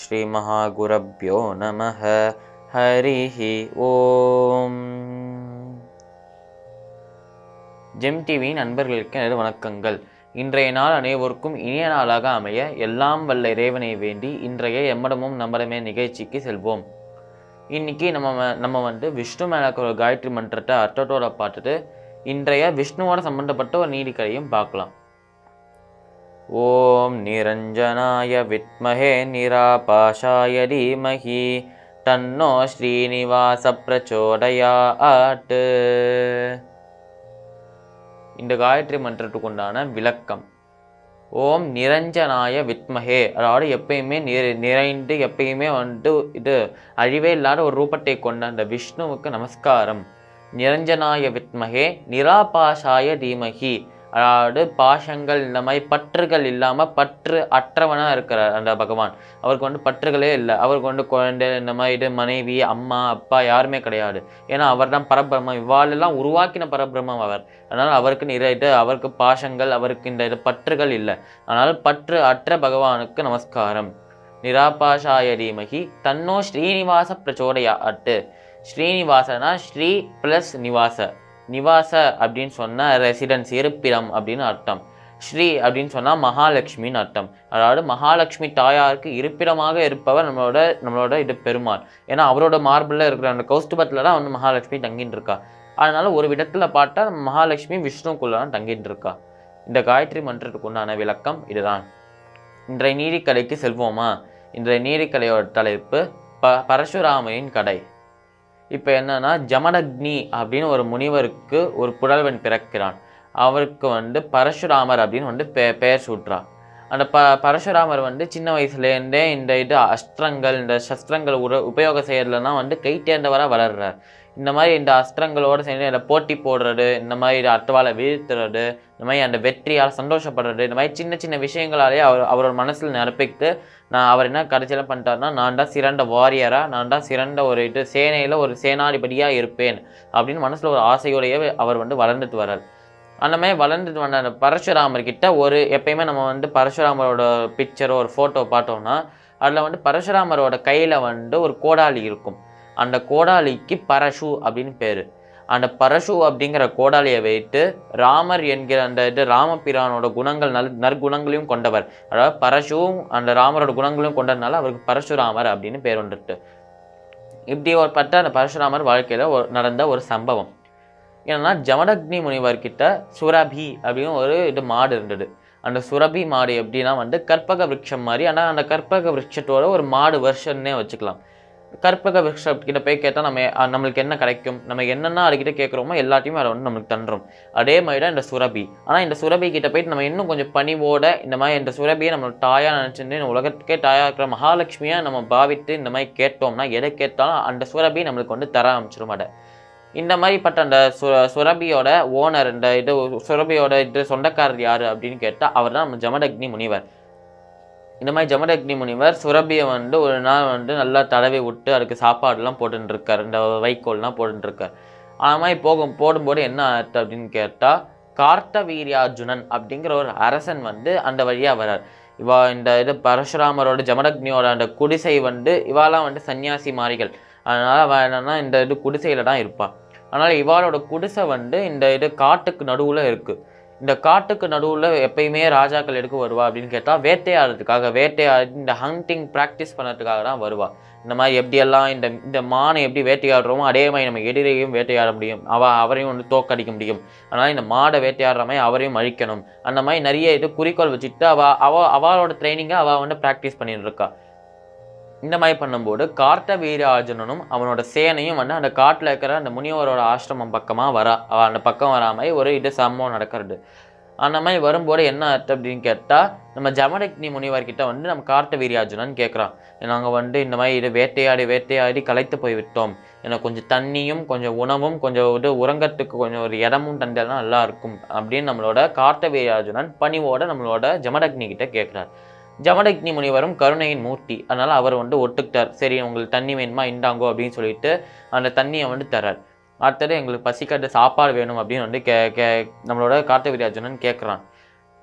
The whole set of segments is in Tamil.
ஸ்ரீமகாகுரப்யோ நமः ஹரிः ஓம் ஜெம் டிவியின் நண்பர்களுக்கு எனது வணக்கங்கள் இன்றைய நாள் அனைவருக்கும் இனிய நாளாக அமைய எல்லாம் வல்ல இறைவனை வேண்டி இன்றைய எம்மடமும் நம்மடமே நிகழ்ச்சிக்கு செல்வோம் இன்னைக்கு நம்ம வ- நம்ம வந்து விஷ்ணு மேலே ஒரு காயத்ரி மன்றத்தை அர்த்தத்தோட பார்த்துட்டு இன்றைய விஷ்ணுவோட சம்பந்தப்பட்ட ஒரு நீதிக்கதையும் பார்க்கலாம் ஓம் நிரஞ்சனாய வித்மஹே நிராபாஷாய தீமஹி தன்னோ ஸ்ரீனிவாச பிரச்சோதயாத் இந்த காயத்ரி மன்றத்துக்கு உண்டான விளக்கம் ஓம் நிரஞ்சனாய வித்மஹே அதாவது எப்பயுமே நிறை நிறைந்து எப்பயுமே வந்துட்டு இது அழிவே இல்லாத ஒரு ரூபத்தை கொண்ட அந்த விஷ்ணுவுக்கு நமஸ்காரம் நிரஞ்சனாய வித்மஹே நிராபாஷாய தீமஹி அதாவது பாஷங்கள் இந்த மாதிரி பற்றுகள் இல்லாமல் பற்று அற்றவனாக இருக்கிறார் அந்த பகவான் அவருக்கு வந்து பற்றுகளே இல்லை அவருக்கு வந்து குழந்தை இந்த மாதிரி இது மனைவி அம்மா அப்பா யாருமே கிடையாது ஏன்னா அவர் தான் பரபிரம்மம் இவ்வாளெல்லாம் உருவாக்கின பரபிரம்மம் அவர் அதனால் அவருக்கு நிறைய இது அவருக்கு பாஷங்கள் அவருக்கு இந்த இது பற்றுகள் இல்லை அதனால் பற்று அற்ற பகவானுக்கு நமஸ்காரம் நிராபாஷாய தீமகி தன்னோ ஸ்ரீனிவாச பிரச்சோதயா அட்டு ஸ்ரீனிவாசனா ஸ்ரீ ப்ளஸ் நிவாச நிவாச அப்படின்னு சொன்னால் ரெசிடென்ஸ் இருப்பிடம் அப்படின்னு அர்த்தம் ஸ்ரீ அப்படின்னு சொன்னால் மகாலட்சுமின்னு அர்த்தம் அதாவது மகாலட்சுமி தாயாருக்கு இருப்பிடமாக இருப்பவர் நம்மளோட நம்மளோட இது பெருமாள் ஏன்னா அவரோட மார்பிளில் இருக்கிற அந்த கௌஸ்துபத்தில் தான் வந்து மகாலட்சுமி தங்கின்னு இருக்கா அதனால ஒரு விதத்தில் பார்த்தா நம்ம மகாலட்சுமி விஷ்ணுக்குள்ள தான் தங்கின்னு இருக்கா இந்த காயத்ரி மன்றத்துக்கு உண்டான விளக்கம் இதுதான் இன்றைய நீதிக்கடைக்கு செல்வோமா இன்றைய நீதிக்கடையோட தலைப்பு ப பரசுராமரின் கடை இப்போ என்னன்னா ஜமடக்னி அப்படின்னு ஒரு முனிவருக்கு ஒரு புதல்வன் பிறக்கிறான் அவருக்கு வந்து பரசுராமர் அப்படின்னு வந்து பெ பெயர் சூட்டுறான் அந்த ப பரசுராமர் வந்து சின்ன வயசுலேருந்தே இந்த இது அஸ்திரங்கள் இந்த சஸ்திரங்கள் உர உபயோகம் செய்யறதுலாம் வந்து கை தேர்ந்தவராக வளர்றார் இந்த மாதிரி இந்த அஸ்திரங்களோடு சேர்ந்து இந்த போட்டி போடுறது இந்த மாதிரி இது அட்டவாலை வீழ்த்துறது இந்த மாதிரி அந்த வெற்றியால் சந்தோஷப்படுறது இந்த மாதிரி சின்ன சின்ன விஷயங்களாலே அவர் அவரோட மனசில் நிரப்பிக்கிட்டு நான் அவர் என்ன கடைசியில் பண்ணிட்டாருன்னா நான் தான் சிறந்த வாரியராக நான் தான் சிறந்த ஒரு இது சேனையில் ஒரு சேனாதிபதியாக இருப்பேன் அப்படின்னு மனசில் ஒரு ஆசையோடையே அவர் வந்து வளர்ந்துட்டு வர்றார் அந்த மாதிரி வளர்ந்துட்டு வந்த அந்த பரசுராமர் கிட்ட ஒரு எப்பயுமே நம்ம வந்து பரசுராமரோட பிக்சரோ ஒரு ஃபோட்டோ பார்த்தோம்னா அதில் வந்து பரசுராமரோட கையில் வந்து ஒரு கோடாலி இருக்கும் அந்த கோடாலிக்கு பரசு அப்படின்னு பேர் அந்த பரசு அப்படிங்கிற கோடாலியை வைத்து ராமர் என்கிற அந்த இது ராமபிரானோட குணங்கள் நல் நற்குணங்களையும் கொண்டவர் அதாவது பரசுவும் அந்த ராமரோட குணங்களையும் கொண்டதுனால அவருக்கு பரசுராமர் அப்படின்னு பேர் வந்துட்டு இப்படி ஒரு பட்ட அந்த பரசுராமர் வாழ்க்கையில் ஒரு நடந்த ஒரு சம்பவம் என்னன்னா ஜமடக்னி முனிவர் கிட்ட சுரபி அப்படின்னு ஒரு இது மாடு இருந்தது அந்த சுரபி மாடு எப்படின்னா வந்து கற்பக விருட்சம் மாதிரி ஆனால் அந்த கற்பக விருட்சத்தோட ஒரு மாடு வருஷன்னே வச்சுக்கலாம் கற்பக விருட்சம் கிட்ட போய் கேட்டால் நம்ம அஹ், நம்மளுக்கு என்ன கிடைக்கும் நம்ம என்னென்ன அதுக்கிட்ட கேட்குறோமோ எல்லாத்தையுமே அதை வந்து நம்மளுக்கு தந்துரும் அதே மாதிரி தான் இந்த சுரபி ஆனால் இந்த சுரபி கிட்ட போயிட்டு நம்ம இன்னும் கொஞ்சம் பணிவோட இந்த மாதிரி இந்த சுரபியை நம்ம தாயாக நினச்சிட்டு இந்த உலகத்துக்கே தாயாக இருக்கிற மகாலட்சுமியாக நம்ம பாவித்து இந்த மாதிரி கேட்டோம்னா எதை கேட்டாலும் அந்த சுரபி நம்மளுக்கு வந்து தர ஆரம்பிச்சிடும் அதை இந்த மாதிரிப்பட்ட அந்த சு சுரபியோட ஓனர் இந்த இது சுரபியோட இது சொந்தக்காரர் யார் அப்படின்னு கேட்டால் அவர் தான் நம்ம ஜமதக்னி முனிவர் இந்த மாதிரி ஜமதக்னி முனிவர் சுரபியை வந்து ஒரு நாள் வந்து நல்லா தடவி விட்டு அதுக்கு சாப்பாடுலாம் போட்டுன்னு இருக்கார் இந்த வைக்கோல்லாம் போட்டுன்னு இருக்கார் அது மாதிரி போகும் போடும்போது என்ன ஆச்சு அப்படின்னு கேட்டால் கார்த்தவீரியார்ஜுனன் அப்படிங்கிற ஒரு அரசன் வந்து அந்த வழியாக வரார் இவா இந்த இது பரசுராமரோட ஜமதக்னியோட அந்த குடிசை வந்து இவாலாம் வந்து சன்னியாசி மாறிகள் அதனால் அவள் என்னன்னா இந்த இது குடிசையில் தான் இருப்பாள் அதனால் இவாளோட குடிசை வந்து இந்த இது காட்டுக்கு நடுவில் இருக்குது இந்த காட்டுக்கு நடுவில் எப்பயுமே ராஜாக்கள் எடுக்க வருவா அப்படின்னு கேட்டால் வேட்டையாடுறதுக்காக வேட்டையாடி இந்த ஹண்டிங் ப்ராக்டிஸ் பண்ணுறதுக்காக தான் வருவா இந்த மாதிரி எப்படியெல்லாம் இந்த இந்த மானை எப்படி வேட்டையாடுறோமோ அதே மாதிரி நம்ம எதிரையும் வேட்டையாட முடியும் அவ அவரையும் வந்து தோக்கடிக்க முடியும் அதனால் இந்த மாடை வேட்டையாடுற மாதிரி அவரையும் அழிக்கணும் அந்த மாதிரி நிறைய இது குறிக்கோள் வச்சுட்டு அவ அவ அவளோட ட்ரைனிங்கை அவள் வந்து ப்ராக்டிஸ் பண்ணிட்டு இருக்கா இந்த மாதிரி பண்ணும்போது கார்த்த வீரார்ஜுனனும் அவனோட சேனையும் வந்து அந்த காட்டில் இருக்கிற அந்த முனிவரோட ஆசிரமம் பக்கமாக வரா அவ அந்த பக்கம் வரா மாதிரி ஒரு இது சம்பவம் நடக்கிறது அந்த மாதிரி வரும்போது என்ன ஆச்சு அப்படின்னு கேட்டால் நம்ம ஜமடக்னி முனிவர்கிட்ட வந்து நம்ம கார்த்த வீரியார்ஜுனன் கேட்குறான் நாங்கள் வந்து இந்த மாதிரி இது வேட்டையாடி வேட்டையாடி களைத்து போய் விட்டோம் எனக்கு கொஞ்சம் தண்ணியும் கொஞ்சம் உணவும் கொஞ்சம் இது உறங்கத்துக்கு கொஞ்சம் ஒரு இடமும் தந்தாலும் நல்லா இருக்கும் அப்படின்னு நம்மளோட கார்த்த வீரியார்ஜுனன் பணிவோட நம்மளோட ஜமடக்னி கிட்ட கேட்குறார் ஜமடக்னி முனிவரும் கருணையின் மூர்த்தி அதனால் அவர் வந்து ஒட்டுக்கிட்டார் சரி உங்களுக்கு தண்ணி வேணுமா இந்தாங்கோ அப்படின்னு சொல்லிட்டு அந்த தண்ணியை வந்து தரார் அடுத்தது எங்களுக்கு பசிக்காட்டு சாப்பாடு வேணும் அப்படின்னு வந்து கே கே நம்மளோட கார்த்தவீராஜனன் கேட்குறான்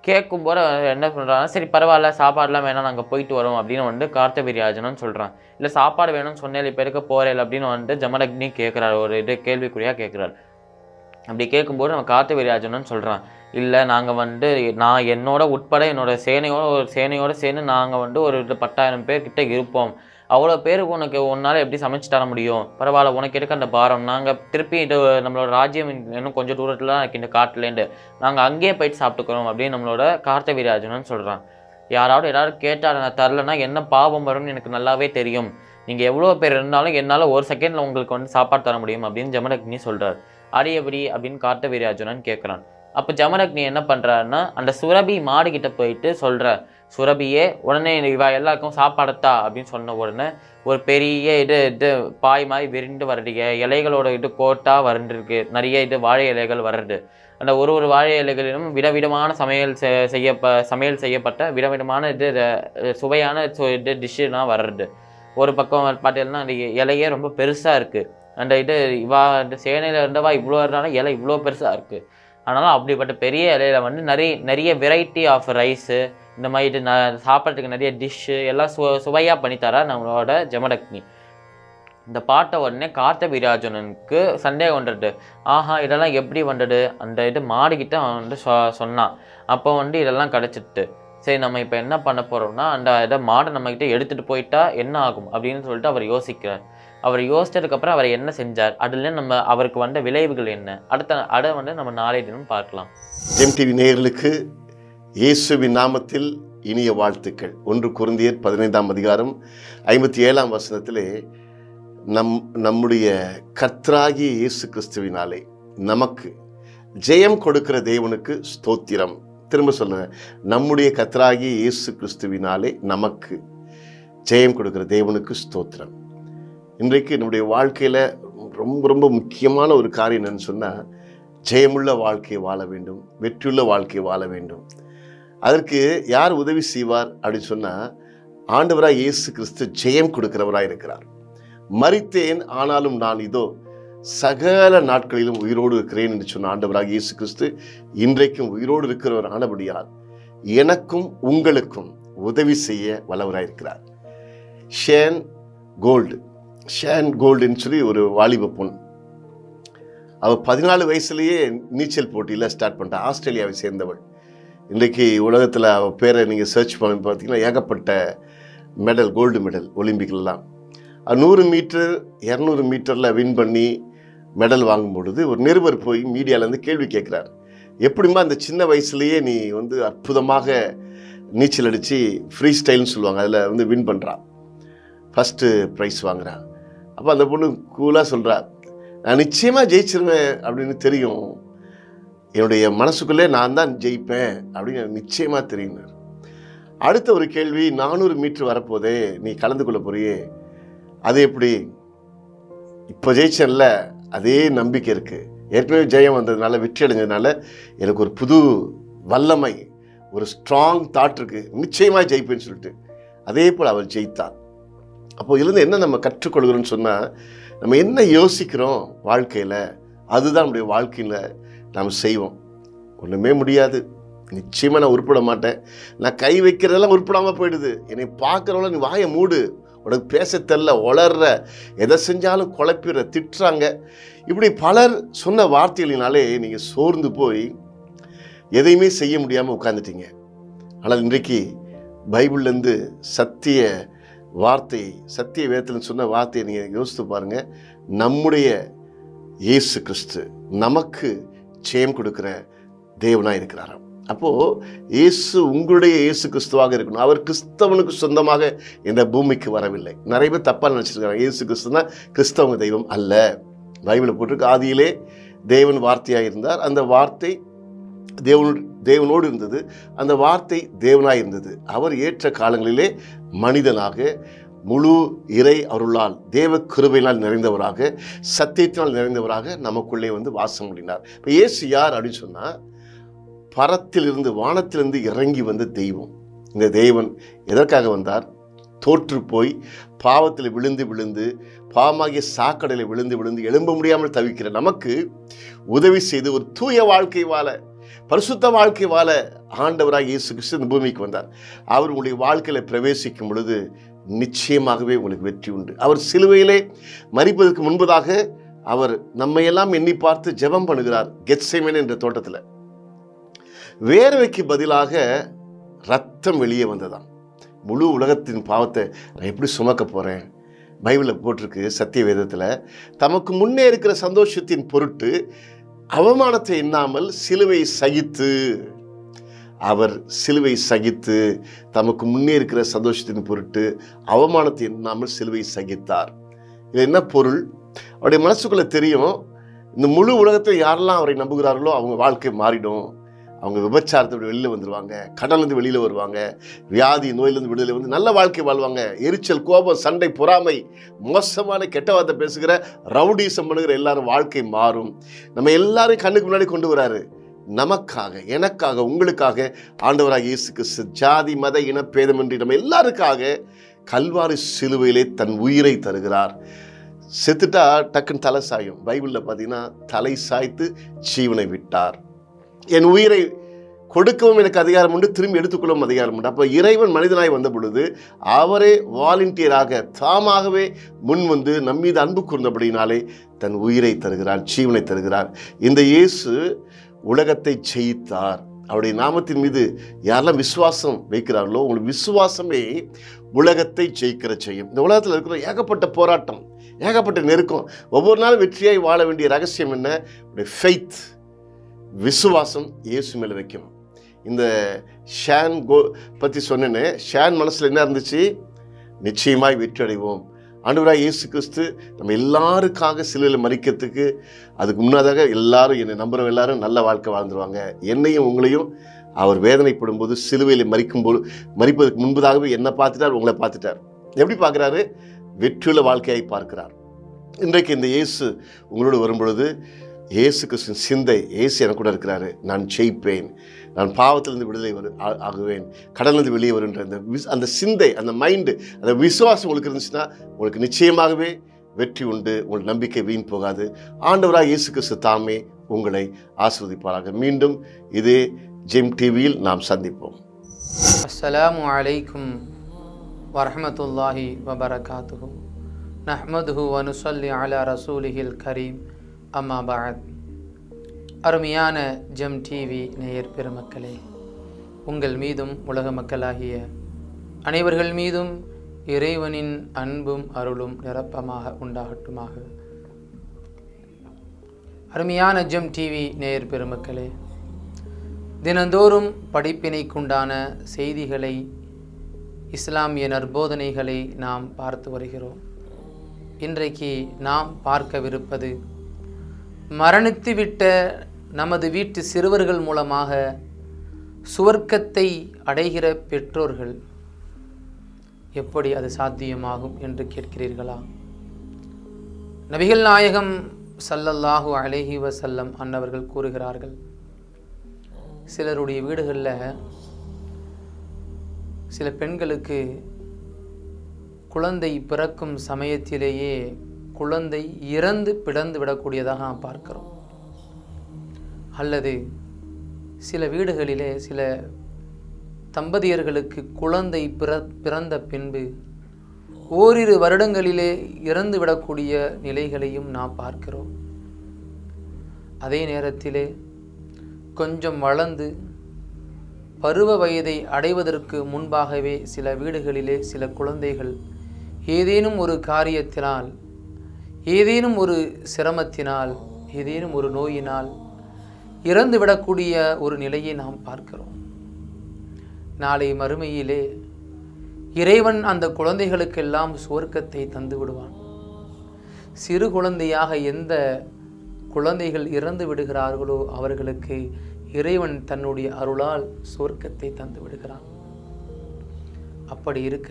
கேட்கும்போது அவன் என்ன சொல்கிறாங்க சரி பரவாயில்ல சாப்பாடுலாம் வேணாம் நாங்கள் போயிட்டு வரோம் அப்படின்னு வந்து கார்த்தவீரியாஜனன் சொல்கிறான் இல்லை சாப்பாடு வேணும்னு சொன்னேன் இப்போ இருக்க போகிறேன் அப்படின்னு வந்துட்டு ஜமதக்னி கேட்குறாரு ஒரு இது கேள்விக்குறியாக கேட்குறாரு அப்படி கேட்கும்போது நம்ம கார்த்தவீரியாஜனன் சொல்கிறான் இல்லை நாங்கள் வந்து நான் என்னோட உட்பட என்னோட சேனையோட ஒரு சேனையோட சேர்ந்து நாங்கள் வந்து ஒரு இது பத்தாயிரம் பேர் கிட்ட இருப்போம் அவ்வளோ பேருக்கு உனக்கு உன்னால் எப்படி சமைச்சு தர முடியும் பரவாயில்ல உனக்கு இருக்க அந்த பாரம் நாங்கள் திருப்பி இது நம்மளோட ராஜ்யம் இன்னும் கொஞ்சம் தூரத்தில் தான் இருக்கு இந்த காட்டுலேருந்து நாங்கள் அங்கேயே போயிட்டு சாப்பிட்டுக்கிறோம் அப்படின்னு நம்மளோட கார்த்தவீராஜனன் சொல்கிறான் யாராவது ஏதாவது கேட்டால் நான் தரலன்னா என்ன பாவம் வரும்னு எனக்கு நல்லாவே தெரியும் நீங்கள் எவ்வளோ பேர் இருந்தாலும் என்னால் ஒரு செகண்டில் உங்களுக்கு வந்து சாப்பாடு தர முடியும் அப்படின்னு ஜமதக்னி சொல்கிறார் அடியபடி அப்படின்னு கார்த்தவீராஜனன் கேட்குறான் அப்போ ஜமதக்னி என்ன பண்ணுறாருன்னா அந்த சுரபி மாடு கிட்ட போயிட்டு சொல்கிற சுரபியே உடனே இவ எல்லாருக்கும் சாப்பாடத்தா அப்படின்னு சொன்ன உடனே ஒரு பெரிய இது இது பாய் மாதிரி விரிண்டு வருதுங்க இலைகளோட இது கோட்டாக வறண்டுருக்கு நிறைய இது வாழை இலைகள் வர்றது அந்த ஒரு ஒரு வாழை இலைகளிலும் விதவிதமான சமையல் செ- செய்யப்ப சமையல் செய்யப்பட்ட விதவிதமான இது அஹ், சுவையான சு- இது டிஷ்ஷுலாம் வர்றது ஒரு பக்கம் பார்த்தீங்கன்னா அந்த இலையே ரொம்ப பெருசாக இருக்குது அந்த இது இவா இந்த சேனையில் இருந்தவா இவ்வளோ இருந்தாலும் இலை இவ்வளோ பெருசாக இருக்குது அதனால் அப்படிப்பட்ட பெரிய இலையில வந்து நிறைய நிறைய வெரைட்டி ஆஃப் ரைஸு இந்த மாதிரி இது ந சாப்பிட்றதுக்கு நிறைய டிஷ்ஷு எல்லாம் சு சுவையாக பண்ணித்தரா நம்மளோட ஜமடக்னி இந்த பாட்டை உடனே கார்த்தவீராஜனனுக்கு சந்தேகம் வந்துடுது ஆஹா இதெல்லாம் எப்படி வந்தது அந்த இது மாடுகிட்ட அவன் வந்து சொ சொன்னான் அப்போ வந்து இதெல்லாம் கிடச்சிட்டு சரி நம்ம இப்போ என்ன பண்ண போகிறோம்னா அந்த இதை மாடை நம்மக்கிட்ட எடுத்துகிட்டு போயிட்டா என்ன ஆகும் அப்படின்னு சொல்லிட்டு அவர் யோசிக்கிறார் அவர் யோசிச்சதுக்கப்புறம் அவர் என்ன செஞ்சார் அதுல நம்ம அவருக்கு வந்த விளைவுகள் என்ன அடுத்த அதை வந்து நம்ம நாளை தினம் பார்க்கலாம் ஜெம் டிவி நேயர்களுக்கு இயேசுவின் நாமத்தில் இனிய வாழ்த்துக்கள் ஒன்று குருந்தியர் பதினைந்தாம் அதிகாரம் ஐம்பத்தி ஏழாம் வசனத்திலே நம் நம்முடைய கர்த்தராகிய இயேசு கிறிஸ்துவினாலே நமக்கு ஜெயம் கொடுக்கிற தேவனுக்கு ஸ்தோத்திரம் திரும்ப சொல்லுங்க நம்முடைய கர்த்தராகிய இயேசு கிறிஸ்துவினாலே நமக்கு ஜெயம் கொடுக்கிற தேவனுக்கு ஸ்தோத்திரம் இன்றைக்கு நம்முடைய வாழ்க்கையில் ரொம்ப ரொம்ப முக்கியமான ஒரு காரியம் என்னன்னு சொன்னால் ஜெயமுள்ள வாழ்க்கையை வாழ வேண்டும் வெற்றியுள்ள வாழ்க்கையை வாழ வேண்டும் அதற்கு யார் உதவி செய்வார் அப்படின்னு சொன்னால் ஆண்டவராய் இயேசு கிறிஸ்து ஜெயம் கொடுக்கிறவராய் இருக்கிறார் மரித்தேன் ஆனாலும் நான் இதோ சகல நாட்களிலும் உயிரோடு இருக்கிறேன் என்று சொன்ன ஆண்டவராக இயேசு கிறிஸ்து இன்றைக்கும் உயிரோடு இருக்கிறவர் ஆனபடியால் எனக்கும் உங்களுக்கும் உதவி செய்ய வல்லவராய் இருக்கிறார் ஷேன் கோல்டு ஷேன் கோல்டுன்னு சொல்லி ஒரு வாலிப பொண் அவள் பதினாலு வயசுலேயே நீச்சல் போட்டியில் ஸ்டார்ட் பண்ணிட்டா ஆஸ்திரேலியாவை சேர்ந்தவள் இன்றைக்கு உலகத்தில் அவள் பேரை நீங்கள் சர்ச் பண்ணி பார்த்தீங்கன்னா ஏகப்பட்ட மெடல் கோல்டு மெடல் ஒலிம்பிக்லாம் அது நூறு மீட்டர் இரநூறு மீட்டரில் வின் பண்ணி மெடல் வாங்கும் பொழுது ஒரு நிருபர் போய் மீடியாவிலேருந்து கேள்வி கேட்குறாரு எப்படிம்மா இந்த சின்ன வயசுலேயே நீ வந்து அற்புதமாக நீச்சல் அடித்து ஃப்ரீ ஸ்டைல்னு சொல்லுவாங்க அதில் வந்து வின் பண்ணுறா ஃபஸ்ட்டு ப்ரைஸ் வாங்குறா அப்போ அந்த பொண்ணு கூலாக சொல்கிறா நான் நிச்சயமாக ஜெயிச்சிருவேன் அப்படின்னு தெரியும் என்னுடைய மனசுக்குள்ளே நான் தான் ஜெயிப்பேன் அப்படின்னு எனக்கு நிச்சயமாக தெரியும் அடுத்த ஒரு கேள்வி நானூறு மீட்டர் வரப்போதே நீ கலந்து கொள்ள போறியே அது எப்படி இப்போ ஜெயிச்சேன்ல அதே நம்பிக்கை இருக்குது ஏற்கனவே ஜெயம் வந்ததுனால வெற்றி அடைஞ்சதுனால எனக்கு ஒரு புது வல்லமை ஒரு ஸ்ட்ராங் தாட் இருக்குது நிச்சயமாக ஜெயிப்பேன்னு சொல்லிட்டு அதே போல் அவள் ஜெயித்தாள் அப்போ இதுலேருந்து என்ன நம்ம கற்றுக்கொள்கிறோம்னு சொன்னால் நம்ம என்ன யோசிக்கிறோம் வாழ்க்கையில் அதுதான் நம்முடைய வாழ்க்கையில் நாம் செய்வோம் ஒன்றுமே முடியாது நிச்சயமாக நான் உருப்பிட மாட்டேன் நான் கை வைக்கிறதெல்லாம் உருப்பிடாமல் போயிடுது என்னை பார்க்குறவங்கள நீ வாயை மூடு உனக்கு பேச தெரில வளர்ற எதை செஞ்சாலும் குழப்பிடுற திட்டுறாங்க இப்படி பலர் சொன்ன வார்த்தைகளினாலே நீங்கள் சோர்ந்து போய் எதையுமே செய்ய முடியாமல் உட்காந்துட்டீங்க ஆனால் இன்றைக்கு பைபிள்லேருந்து சத்திய வார்த்தை சத்திய வேதத்தில் சொன்ன வார்த்தையை நீங்கள் யோசித்து பாருங்கள் நம்முடைய இயேசு கிறிஸ்து நமக்கு ஜெயம் கொடுக்கிற தேவனாக இருக்கிறாராம் அப்போது இயேசு உங்களுடைய இயேசு கிறிஸ்துவாக இருக்கணும் அவர் கிறிஸ்தவனுக்கு சொந்தமாக இந்த பூமிக்கு வரவில்லை நிறைய பேர் தப்பாக நினச்சிருக்காங்க இயேசு கிறிஸ்துனா கிறிஸ்தவங்க தெய்வம் அல்ல பைபிளில் போட்டிருக்கு ஆதியிலே தேவன் வார்த்தையாக இருந்தார் அந்த வார்த்தை தேவனோடு தேவனோடு இருந்தது அந்த வார்த்தை தேவனாய் இருந்தது அவர் ஏற்ற காலங்களிலே மனிதனாக முழு இறை அருளால் தேவ கிருபையினால் நிறைந்தவராக சத்தியத்தினால் நிறைந்தவராக நமக்குள்ளே வந்து வாசம் முடினார் இப்போ இயேசு யார் அப்படின்னு சொன்னால் பரத்திலிருந்து வானத்திலிருந்து இறங்கி வந்த தெய்வம் இந்த தெய்வன் எதற்காக வந்தார் தோற்று போய் பாவத்தில் விழுந்து விழுந்து பாவமாகிய சாக்கடையில் விழுந்து விழுந்து எழும்ப முடியாமல் தவிக்கிற நமக்கு உதவி செய்து ஒரு தூய வாழ்க்கை வாழ பரிசுத்த வாழ்க்கை வாழ ஆண்டவராக இயேசு கிறிஸ்து இந்த பூமிக்கு வந்தார் அவர் உங்களுடைய வாழ்க்கையில் பிரவேசிக்கும் பொழுது நிச்சயமாகவே உங்களுக்கு வெற்றி உண்டு அவர் சிலுவையிலே மறிப்பதற்கு முன்பதாக அவர் நம்மையெல்லாம் எண்ணி பார்த்து ஜெபம் பண்ணுகிறார் கெத்சைமன் என்ற தோட்டத்தில் வேர்வைக்கு பதிலாக ரத்தம் வெளியே வந்ததாம் முழு உலகத்தின் பாவத்தை நான் எப்படி சுமக்க போகிறேன் பைபிளில் போட்டிருக்கு சத்திய வேதத்தில் தமக்கு முன்னே இருக்கிற சந்தோஷத்தின் பொருட்டு அவமானத்தை எண்ணாமல் சிலுவை சகித்து அவர் சிலுவை சகித்து தமக்கு முன்னே இருக்கிற சந்தோஷத்தின் பொருட்டு அவமானத்தை எண்ணாமல் சிலுவை சகித்தார் இது என்ன பொருள் அவருடைய மனசுக்குள்ள தெரியும் இந்த முழு உலகத்தில் யாரெல்லாம் அவரை நம்புகிறார்களோ அவங்க வாழ்க்கை மாறிடும் அவங்க விபச்சாரத்தை விட்டு வெளியில் வந்துடுவாங்க கடன்லேருந்து வெளியில் வருவாங்க வியாதி நோயிலேருந்து விடுதலை வந்து நல்ல வாழ்க்கை வாழ்வாங்க எரிச்சல் கோபம் சண்டை பொறாமை மோசமான கெட்ட வார்த்தை பேசுகிற ரவுடிசம் பண்ணுகிற எல்லாரும் வாழ்க்கை மாறும் நம்ம எல்லாரையும் கண்ணுக்கு முன்னாடி கொண்டு வராரு நமக்காக எனக்காக உங்களுக்காக ஆண்டவராக இயேசு கிறிஸ்து ஜாதி மத இனப்பேதமின்றி நம்ம எல்லாருக்காக கல்வாரி சிலுவையிலே தன் உயிரை தருகிறார் செத்துட்டா டக்குன்னு தலை சாயும் பைபிளில் பார்த்தீங்கன்னா தலை சாய்த்து ஜீவனை விட்டார் என் உயிரை கொடுக்கவும் எனக்கு அதிகாரம் உண்டு திரும்பி எடுத்துக்கொள்ளவும் அதிகாரம் உண்டு அப்போ இறைவன் மனிதனாய் வந்த பொழுது அவரே வாலண்டியராக தாமாகவே முன் வந்து நம் மீது அன்பு கூர்ந்தபடினாலே தன் உயிரை தருகிறார் ஜீவனை தருகிறார் இந்த இயேசு உலகத்தை ஜெயித்தார் அவருடைய நாமத்தின் மீது யாரெல்லாம் விசுவாசம் வைக்கிறார்களோ உங்களுக்கு விசுவாசமே உலகத்தை ஜெயிக்கிற செய்யும் இந்த உலகத்தில் இருக்கிற ஏகப்பட்ட போராட்டம் ஏகப்பட்ட நெருக்கம் ஒவ்வொரு நாளும் வெற்றியாய் வாழ வேண்டிய ரகசியம் என்ன ஃபெய்த் விசுவாசம் இயேசு மேலே வைக்கணும் இந்த ஷான் கோ பற்றி சொன்னேன்னு ஷான் மனசில் என்ன இருந்துச்சு நிச்சயமாய் வெற்றி அடைவோம் ஆண்டவராக இயேசு கிறிஸ்து நம்ம எல்லாருக்காக சிலுவையில் மறிக்கிறதுக்கு அதுக்கு முன்னதாக எல்லாரும் என்னை நம்புறவங்க எல்லாரும் நல்ல வாழ்க்கை வாழ்ந்துருவாங்க என்னையும் உங்களையும் அவர் வேதனைப்படும் போது சிலுவையில் மறிக்கும் போது மறிப்பதற்கு முன்பதாகவே என்ன பார்த்துட்டார் உங்களை பார்த்துட்டார் எப்படி பார்க்குறாரு வெற்றியுள்ள வாழ்க்கையை பார்க்கிறார் இன்றைக்கு இந்த இயேசு உங்களோடு வரும்பொழுது இயேசு கிறிஸ்துவின் சிந்தை இயேசு எனக்கு கூட இருக்கிறாரு நான் ஜெயிப்பேன் நான் பாவத்திலிருந்து விடுதலை வரு ஆ- ஆகுவேன் கடலிருந்து வெளியே வருன்ற அந்த விஸ் அந்த சிந்தை அந்த மைண்டு அந்த விசுவாசம் உங்களுக்கு இருந்துச்சுன்னா உங்களுக்கு நிச்சயமாகவே வெற்றி உண்டு உங்கள் நம்பிக்கை வீண் போகாது ஆண்டவராக இயேசு கிறிஸ்து தாமே உங்களை ஆஸ்வதிப்பாராக மீண்டும் இதே ஜெம் டிவியில் நாம் சந்திப்போம் السلام عليكم ورحمة الله وبركاته نحمده ونصلي على رسوله الكريم أما بعد அருமையான ஜெம் டிவி நேயர் பெருமக்களே உங்கள் மீதும் உலக மக்களாகிய அனைவர்கள் மீதும் இறைவனின் அன்பும் அருளும் நிரப்பமாக உண்டாகட்டுமாக அருமையான ஜெம் டிவி நேயர் பெருமக்களே தினந்தோறும் படிப்பினைக்குண்டான செய்திகளை இஸ்லாமிய நற்போதனைகளை நாம் பார்த்து வருகிறோம் இன்றைக்கு நாம் பார்க்கவிருப்பது மரணித்துவிட்ட நமது வீட்டு சிறுவர்கள் மூலமாக சுவர்க்கத்தை அடைகிற பெற்றோர்கள் எப்படி அது சாத்தியமாகும் என்று கேட்கிறீர்களா நபிகள் நாயகம் ஸல்லல்லாஹு அலைஹி வஸல்லம் அன்னவர்கள் கூறுகிறார்கள் சிலருடைய வீடுகளில் சில பெண்களுக்கு குழந்தை பிறக்கும் சமயத்திலேயே குழந்தை இறந்து பிறந்து விடக்கூடியதாக நாம் பார்க்கிறோம் அல்லது சில வீடுகளிலே சில தம்பதியர்களுக்கு குழந்தை பிற பிறந்த பின்பு ஓரிரு வருடங்களிலே இறந்து விடக்கூடிய நிலைகளையும் நாம் பார்க்கிறோம் அதே நேரத்திலே கொஞ்சம் வளர்ந்து பருவ வயதை அடைவதற்கு முன்பாகவே சில வீடுகளிலே சில குழந்தைகள் ஏதேனும் ஒரு காரியத்தினால் ஏதேனும் ஒரு சிரமத்தினால் ஏதேனும் ஒரு நோயினால் இறந்து விடக்கூடிய ஒரு நிலையை நாம் பார்க்கிறோம் நாளை மறுமையிலே இறைவன் அந்த குழந்தைகளுக்கெல்லாம் சுவர்க்கத்தை தந்து விடுவான் சிறு குழந்தையாக எந்த குழந்தைகள் இறந்து விடுகிறார்களோ அவர்களுக்கு இறைவன் தன்னுடைய அருளால் சுவர்க்கத்தை தந்து விடுகிறான் அப்படி இருக்க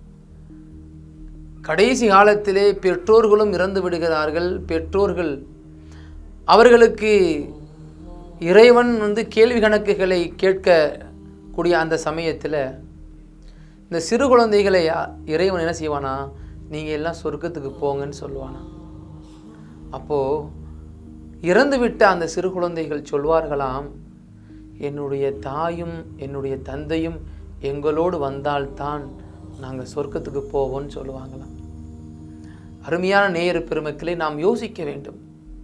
கடைசி காலத்திலே பெற்றோர்களும் இறந்து விடுகிறார்கள் பெற்றோர்கள் அவர்களுக்கு இறைவன் வந்து கேள்வி கணக்குகளை கேட்கக்கூடிய அந்த சமயத்தில் இந்த சிறு குழந்தைகளை யா- இறைவன் என்ன செய்வானா நீங்கள் எல்லாம் சொர்க்கத்துக்கு போங்கன்னு சொல்லுவானா அப்போது இறந்துவிட்ட அந்த சிறு குழந்தைகள் சொல்வார்களாம் என்னுடைய தாயும் என்னுடைய தந்தையும் எங்களோடு வந்தால்தான் நாங்கள் சொர்க்கத்துக்கு போவோம்னு சொல்லுவாங்களாம் அருமையான நேயர் பெருமக்களை நாம் யோசிக்க வேண்டும்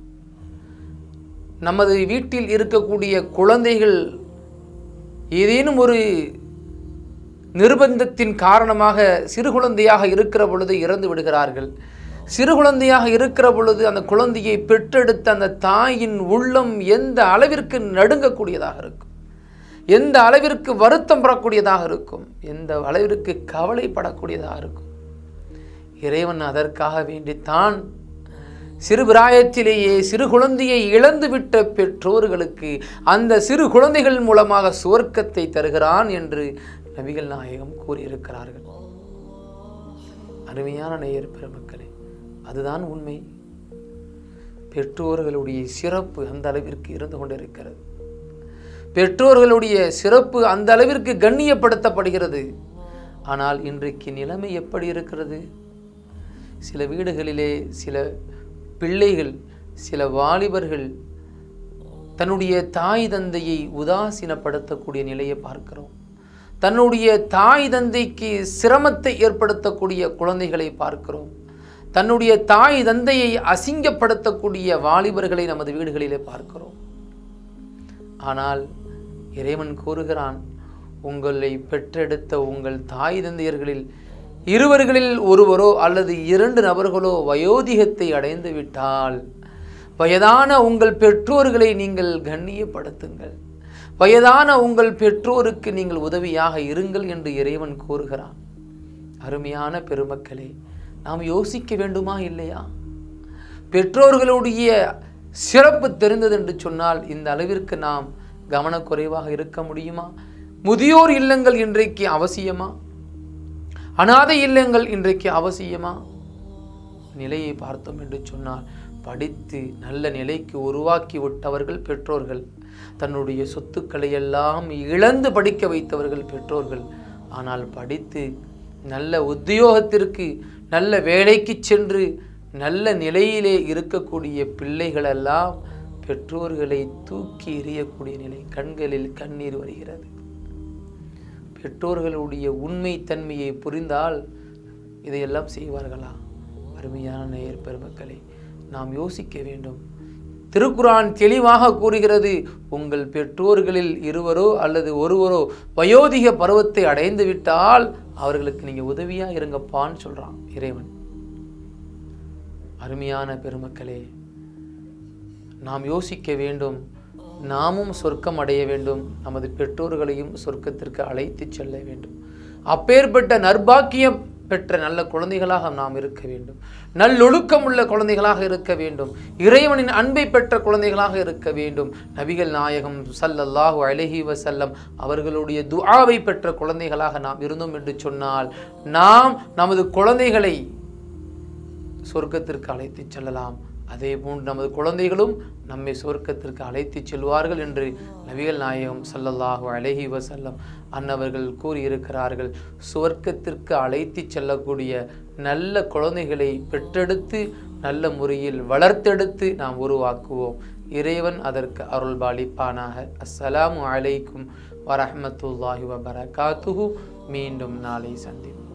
நமது வீட்டில் இருக்கக்கூடிய குழந்தைகள் ஏதேனும் ஒரு நிர்பந்தத்தின் காரணமாக சிறு குழந்தையாக இருக்கிற பொழுது இறந்து விடுகிறார்கள் சிறு குழந்தையாக இருக்கிற பொழுது அந்த குழந்தையை பெற்றெடுத்த அந்த தாயின் உள்ளம் எந்த அளவிற்கு நடுங்கக்கூடியதாக இருக்கும் எந்த அளவிற்கு வருத்தம் பெறக்கூடியதாக இருக்கும் எந்த அளவிற்கு கவலைப்படக்கூடியதாக இருக்கும் இறைவன் அதற்காக வேண்டித்தான் சிறு பிராயத்திலேயே சிறு குழந்தையை இழந்துவிட்ட பெற்றோர்களுக்கு அந்த சிறு குழந்தைகள் மூலமாக சுவர்க்கத்தை தருகிறான் என்று நபிகள் நாயகம் கூறியிருக்கிறார்கள் அருமையான நேயர் பெருமக்களே அதுதான் உண்மை பெற்றோர்களுடைய சிறப்பு அந்த அளவிற்கு இருந்து கொண்டிருக்கிறது பெற்றோர்களுடைய சிறப்பு அந்த அளவிற்கு கண்ணியப்படுத்தப்படுகிறது ஆனால் இன்றைக்கு நிலைமை எப்படி இருக்கிறது சில வீடுகளிலே சில பிள்ளைகள் சில வாலிபர்கள் தன்னுடைய தாய் தந்தையை உதாசீனப்படுத்தக்கூடிய நிலையை பார்க்கிறோம் தன்னுடைய தாய் தந்தைக்கு சிரமத்தை ஏற்படுத்தக்கூடிய குழந்தைகளை பார்க்கிறோம் தன்னுடைய தாய் தந்தையை அசிங்கப்படுத்தக்கூடிய வாலிபர்களை நமது வீடுகளிலே பார்க்கிறோம் ஆனால் இறைவன் கூறுகிறான் உங்களை பெற்றெடுத்த உங்கள் தாய் தந்தையர்களில் இருவர்களில் ஒருவரோ அல்லது இரண்டு நபர்களோ வயோதிகத்தை அடைந்து விட்டால் வயதான உங்கள் பெற்றோர்களை நீங்கள் கண்ணியப்படுத்துங்கள் வயதான உங்கள் பெற்றோருக்கு நீங்கள் உதவியாக இருங்கள் என்று இறைவன் கூறுகிறான் அருமையான பெருமக்களே நாம் யோசிக்க வேண்டுமா இல்லையா பெற்றோர்களுடைய சிறப்பு தெரிந்தது என்று சொன்னால் இந்த அளவிற்கு நாம் கவனக்குறைவாக இருக்க முடியுமா முதியோர் இல்லங்கள் இன்றைக்கு அவசியமா அனாதை இல்லங்கள் இன்றைக்கு அவசியமா நிலையை பார்த்தோம் என்று சொன்னால் படித்து நல்ல நிலைக்கு உருவாக்கி விட்டவர்கள் பெற்றோர்கள் தன்னுடைய சொத்துக்களை எல்லாம் இழந்து படிக்க வைத்தவர்கள் பெற்றோர்கள் ஆனால் படித்து நல்ல உத்தியோகத்திற்கு நல்ல வேலைக்கு சென்று நல்ல நிலையிலே இருக்கக்கூடிய பிள்ளைகளெல்லாம் பெற்றோர்களை தூக்கி எறியக்கூடிய நிலை கண்களில் கண்ணீர் வருகிறது பெற்றோர்களுடைய உண்மை தன்மையை புரிந்தால் இதையெல்லாம் செய்வார்களா அருமையான நேயர் பெருமக்களை நாம் யோசிக்க வேண்டும் திருக்குரான் தெளிவாக கூறுகிறது உங்கள் பெற்றோர்களில் இருவரோ அல்லது ஒருவரோ வயோதிக பருவத்தை அடைந்து விட்டால் அவர்களுக்கு நீங்க உதவியா இருங்கப்பான்னு சொல்றான் இறைவன் அருமையான பெருமக்களே நாம் யோசிக்க வேண்டும் நாமும் சொர்க்கம் அடைய வேண்டும் நமது பெற்றோர்களையும் சொர்க்கத்திற்கு அழைத்து செல்ல வேண்டும் அப்பேற்பட்ட நற்பாக்கியம் பெற்ற நல்ல குழந்தைகளாக நாம் இருக்க வேண்டும் நல்லொழுக்கம் உள்ள குழந்தைகளாக இருக்க வேண்டும் இறைவனின் அன்பை பெற்ற குழந்தைகளாக இருக்க வேண்டும் நபிகள் நாயகம் ஸல்லல்லாஹு அலைஹி வஸல்லம் அவர்களுடைய துஆவை பெற்ற குழந்தைகளாக நாம் இருந்தோம் என்று சொன்னால் நாம் நமது குழந்தைகளை சொர்க்கத்திற்கு அழைத்துச் செல்லலாம் அதே போன்று நமது குழந்தைகளும் நம்மை சொர்க்கத்திற்கு அழைத்துச் செல்வார்கள் என்று நபிகள் நாயகம் ஸல்லல்லாஹு அலைஹி வஸல்லம் அன்னவர்கள் கூறியிருக்கிறார்கள் சுவர்க்கத்திற்கு அழைத்துச் செல்லக்கூடிய நல்ல குழந்தைகளை பெற்றெடுத்து நல்ல முறையில் வளர்த்தெடுத்து நாம் உருவாக்குவோம் இறைவன் அதற்கு அருள்பாலிப்பானாக அஸ்ஸலாமு அலைக்கும் வரஹ்மத்துல்லாஹி வபரகாத்துஹு மீண்டும் நாளை சந்திப்போம்